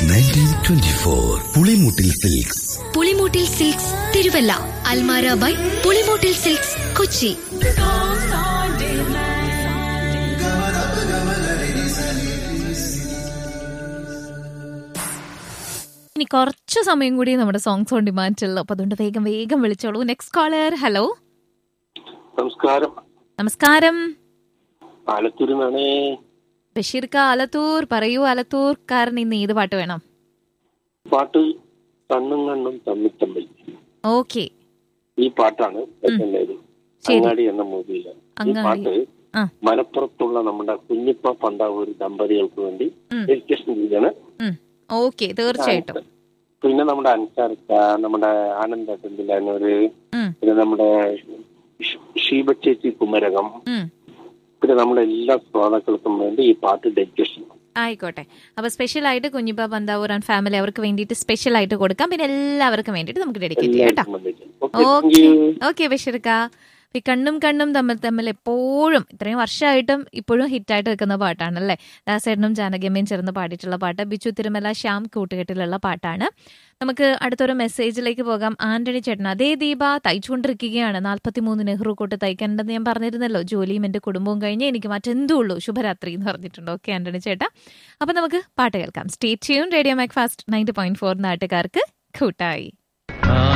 Nineteen twenty four Pulimoottil silks Pulimoottil silks Thiruvalla അൽമാര by Pulimoottil silks Kochi ഇനി കുറച്ച് സമയം കൂടി നമ്മുടെ സോങ്സ് ഓൺ ഡിമാൻഡിലുള്ളൂ അപ്പൊ അതുകൊണ്ട് വേഗം വേഗം വിളിച്ചോളൂ നെക്സ്റ്റ് കോളർ ഹലോ നമസ്കാരം നമസ്കാരം ആലത്തൂരിൽ നിന്നാണേ ബഷീർക്ക ആലത്തൂർ പറയൂ ആലത്തൂർക്കാരൻ ഇന്ന് ഏത് പാട്ട് വേണം പാട്ട് കണ്ണും കണ്ണും തമ്മിൽ തമ്മിൽ ഓക്കെ ഈ പാട്ടാണ് വെക്കേണ്ടത് ശരി. അങ്ങാടി എന്ന മൂവിയില് ഈ അങ്ങാടി. പാട്ട് ആ. മലപ്പുറത്തുള്ള നമ്മുടെ കുഞ്ഞിപ്പ പണ്ടാവൂർ ദമ്പതികൾക്ക് വേണ്ടി ഉം. ഡെഡിക്കേഷൻ ചെയ്യാണ് ഓക്കെ തീർച്ചയായിട്ടും പിന്നെ നമ്മുടെ അൻസാർക്ക നമ്മുടെ ആനന്ദ ടെന്തിലാനൂര് ഉം, പിന്നെ നമ്മുടെ ഷ്- ഷീബ ചേച്ചി കുമരകം ഉം. പിന്നെ നമ്മുടെ എല്ലാ ശ്രോതാക്കൾക്കും വേണ്ടി ഈ പാട്ട് ഡെഡിക്കേഷൻ ആയിക്കോട്ടെ അപ്പൊ സ്പെഷ്യൽ ആയിട്ട് കുഞ്ഞിപ്പ പന്താവൂർ ആൻഡ് ഫാമിലി അവർക്ക് വേണ്ടിയിട്ട് സ്പെഷ്യൽ ആയിട്ട് കൊടുക്കാം പിന്നെ എല്ലാവർക്കും വേണ്ടിയിട്ട് നമുക്ക് ഡെഡിക്കേറ്റ് ചെയ്യാം കേട്ടോ എല്ലാവർക്കും വേണ്ടി okay thank okay you okay ബഷീർക്ക ഈ കണ്ണും കണ്ണും തമ്മിൽ തമ്മിൽ എപ്പോഴും ഇത്രയും വർഷമായിട്ടും ഇപ്പോഴും ഹിറ്റായിട്ട് വെക്കുന്ന പാട്ടാണ് അല്ലേ ദാസേട്ടനും ജാനകിയമ്മയും ചേർന്ന് പാടിയിട്ടുള്ള പാട്ട് ബിച്ചു തിരുമല ശ്യാം കൂട്ടുകെട്ടിലുള്ള പാട്ടാണ് നമുക്ക് അടുത്തൊരു മെസ്സേജിലേക്ക് പോകാം ആന്റണി ചേട്ടൻ അതേ ദീപ തയ്ച്ചുകൊണ്ടിരിക്കുകയാണ് നാൽപ്പത്തിമൂന്ന് നെഹ്റു കോട്ട് തയ്ക്കേണ്ടതെന്ന് ഞാൻ പറഞ്ഞിരുന്നല്ലോ ജോലിയും എൻ്റെ കുടുംബവും കഴിഞ്ഞ് എനിക്ക് മറ്റെന്തോ ഉള്ളൂ ശുഭരാത്രി എന്ന് പറഞ്ഞിട്ടുണ്ട് ഓക്കെ ആന്റണി ചേട്ടാ അപ്പൊ നമുക്ക് പാട്ട് കേൾക്കാം സ്റ്റേറ്റ് ചെയ്യും radio Macfast ninety point four നാട്ടുകാർക്ക് കൂട്ടായി